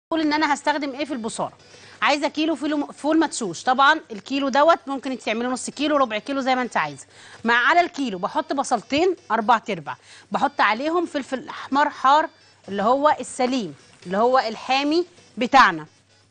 اقول ان انا هستخدم ايه في البصاره عايزه كيلو فول فول مدشوش طبعا الكيلو دوت ممكن تعمله نص كيلو ربع كيلو زي ما انت عايزه مع على الكيلو بحط بصلتين اربع تربع بحط عليهم فلفل احمر حار اللي هو السليم اللي هو الحامي بتاعنا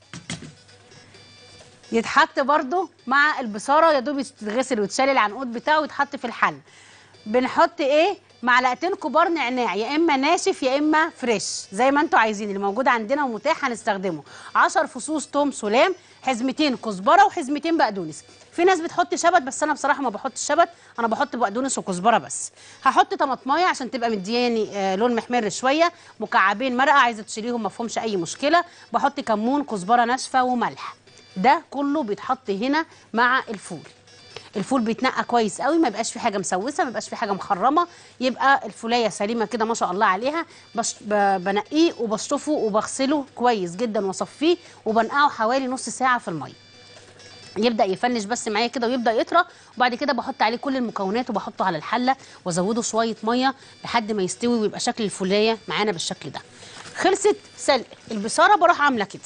يتحط برده مع البصاره يا دوب يتغسل ويتشال العنقود بتاعه ويتحط في الحل بنحط ايه معلقتين كبار نعناع يا اما ناشف يا اما فريش زي ما انتوا عايزين اللي موجود عندنا ومتاح هنستخدمه 10 فصوص توم سلام حزمتين كزبره وحزمتين بقدونس في ناس بتحط شبت بس انا بصراحه ما بحطش شبت انا بحط بقدونس وكزبره بس هحط طماطمايه عشان تبقى مدياني آه لون محمر شويه مكعبين مرقه عايزه تشيليهم ما فيهمش اي مشكله بحط كمون كزبره ناشفه وملح ده كله بيتحط هنا مع الفول الفول بيتنقى كويس قوي ما يبقاش في حاجه مسوسه ما يبقاش في حاجه مخرمه يبقى الفوليه سليمه كده ما شاء الله عليها بش ب- بنقيه وبشطفه وبغسله كويس جدا واصفيه وبنقعه حوالي نص ساعه في الميه يبدا يفنش بس معايا كده ويبدا يطرى وبعد كده بحط عليه كل المكونات وبحطه على الحله وازوده شويه ميه لحد ما يستوي ويبقى شكل الفوليه معانا بالشكل ده خلصت سلق البصاره بروح عامله كده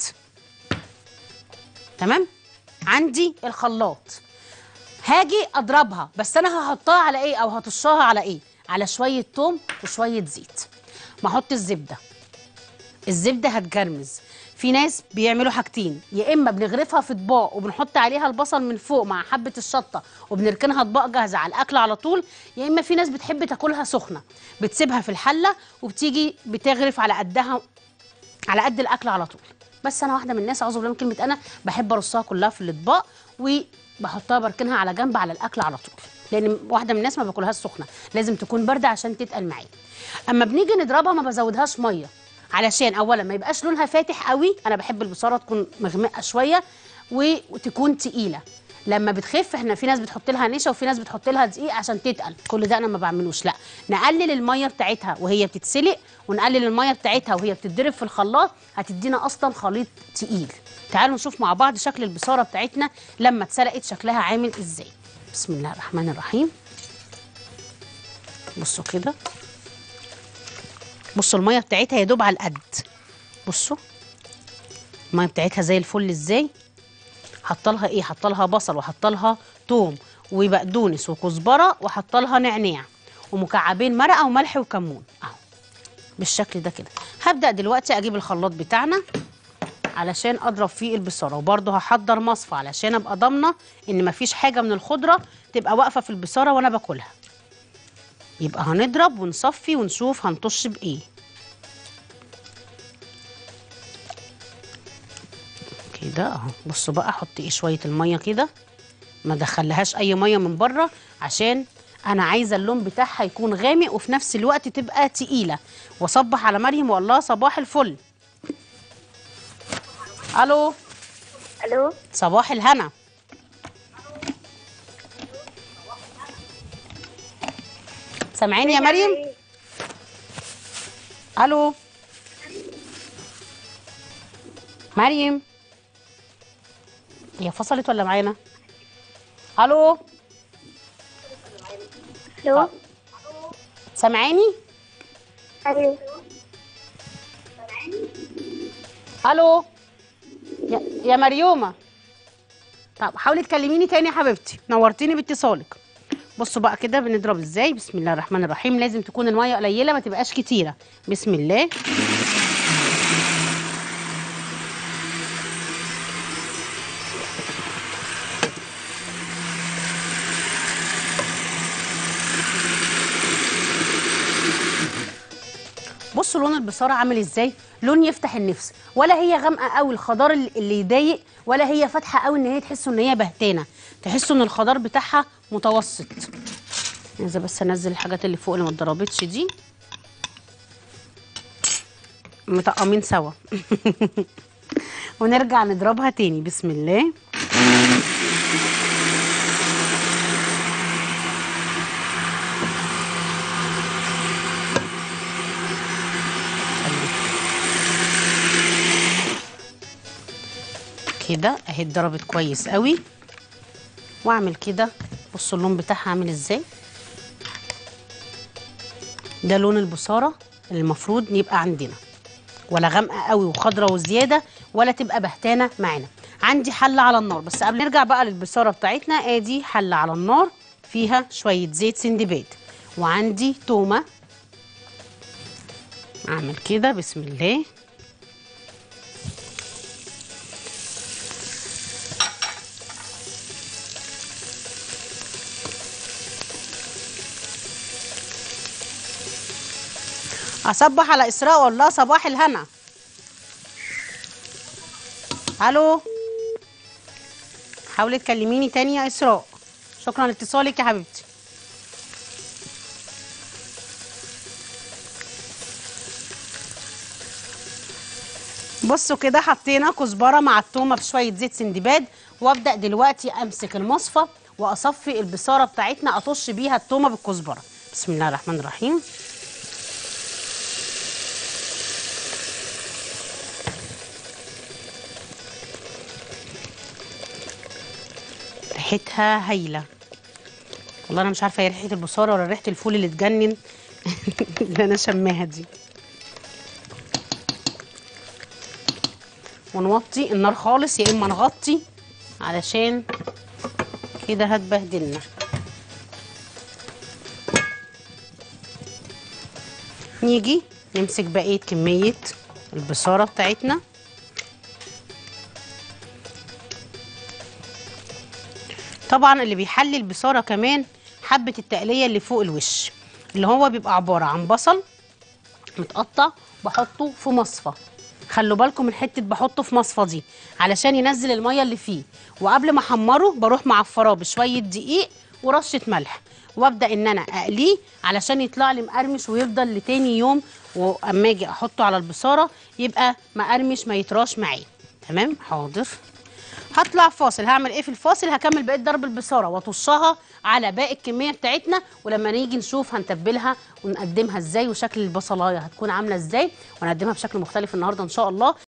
تمام عندي الخلاط هاجي اضربها بس انا هحطها على ايه او هطشها على ايه على شويه توم وشويه زيت ما احط الزبده الزبده هتجرمز في ناس بيعملوا حاجتين يا اما بنغرفها في اطباق وبنحط عليها البصل من فوق مع حبه الشطه وبنركنها اطباق جاهزه على الاكل على طول يا اما في ناس بتحب تاكلها سخنه بتسيبها في الحله وبتيجي بتغرف على قدها على قد الاكل على طول بس انا واحده من الناس اعوذ بالله من كلمه انا بحب ارصها كلها في الاطباق وبحطها بركنها على جنب على الاكل على طول لان واحده من الناس ما باكلهاش سخنه لازم تكون بارده عشان تتقل معايا اما بنيجي نضربها ما بزودهاش ميه علشان اولا ما يبقاش لونها فاتح قوي انا بحب البصاره تكون مغمقه شويه و- وتكون تقيله لما بتخف احنا في ناس بتحط لها نشا وفي ناس بتحط لها دقيق عشان تتقل كل ده انا ما بعملوش لا نقلل الميه بتاعتها وهي بتتسلق ونقلل الميه بتاعتها وهي بتتضرب في الخلاط هتدينا اصلا خليط تقيل تعالوا نشوف مع بعض شكل البصاره بتاعتنا لما اتسلقت شكلها عامل ازاي بسم الله الرحمن الرحيم بصوا كده بصوا الميه بتاعتها يا دوب على القد بصوا الميه بتاعتها زي الفل ازاي حط لها ايه حط لها بصل وحط لها توم وبقدونس وكزبره وحط لها نعناع ومكعبين مرقه وملح وكمون اهو بالشكل ده كده هبدا دلوقتي اجيب الخلاط بتاعنا علشان اضرب فيه البصاره وبرده هحضر مصفى علشان ابقى ضامنه ان مفيش حاجه من الخضره تبقى واقفه في البصاره وانا باكلها يبقى هنضرب ونصفي ونشوف هنطش بايه كده اهو بصوا بقى احط ايه شويه الميه كده ما ادخلهاش اي ميه من بره عشان انا عايزه اللون بتاعها يكون غامق وفي نفس الوقت تبقى تقيله واصبح على مريم واقول لها صباح الفل الو الو صباح الهنا سامعيني يا مريم الو مريم هي فصلت ولا معانا الو الو سامعاني الو الو يا, يا مريومه طب حاولي تكلميني تاني يا حبيبتي نورتيني باتصالك بصوا بقى كده بنضرب ازاي بسم الله الرحمن الرحيم لازم تكون الميه قليله ما تبقاش كتيره بسم الله بصوا لون البصاره عامل ازاي لون يفتح النفس ولا هي غامقه قوي الخضار اللي اللي يضايق ولا هي فاتحه قوي ان هي تحسوا ان هي بهتانه تحسوا ان الخضار بتاعها متوسط عايزه بس انزل الحاجات اللي فوق اللي ما اتضربتش دي مطقمين سوا ونرجع نضربها تاني بسم الله كده اهي اتضربت كويس قوي واعمل كده بصوا اللون بتاعها عامل ازاي ده لون البصاره اللي المفروض يبقى عندنا ولا غامقه قوي وخضره وزياده ولا تبقى بهتانه معانا عندي حله على النار بس قبل نرجع بقى للبصاره بتاعتنا ادي حله على النار فيها شويه زيت سندباد وعندي تومه اعمل كده بسم الله اصبح على اسراء واقول لها صباح الهنا الو حاولي تكلميني تاني يا اسراء شكرا لاتصالك يا حبيبتي بصوا كده حطينا كزبره مع التومه بشويه زيت سندباد وابدا دلوقتي امسك المصفى واصفي البصاره بتاعتنا اطش بيها التومه بالكزبره بسم الله الرحمن الرحيم ريحتها هايله والله انا مش عارفه هي ريحه البصاره ولا ريحه الفول اللي تجنن اللي انا شماها دي ونوطي النار خالص يا اما نغطي علشان كده هتبهدلنا نيجي نمسك بقيه كميه البصاره بتاعتنا طبعا اللي بيحلي البصاره كمان حبه التقليه اللي فوق الوش اللي هو بيبقى عباره عن بصل متقطع بحطه في مصفى خلوا بالكم من حته بحطه في مصفى دي علشان ينزل الميه اللي فيه وقبل ما احمره بروح معفراه بشويه دقيق ورشه ملح وابدا ان انا اقليه علشان يطلع لي مقرمش ويفضل لتاني يوم واما اجي احطه على البصاره يبقى مقرمش ما يطراش معايا تمام حاضر هطلع فاصل هعمل ايه في الفاصل هكمل بقيه ضرب البصاره واطشها على باقي الكميه بتاعتنا ولما نيجي نشوف هنتبلها ونقدمها ازاي وشكل البصلايه هتكون عامله ازاي ونقدمها بشكل مختلف النهارده ان شاء الله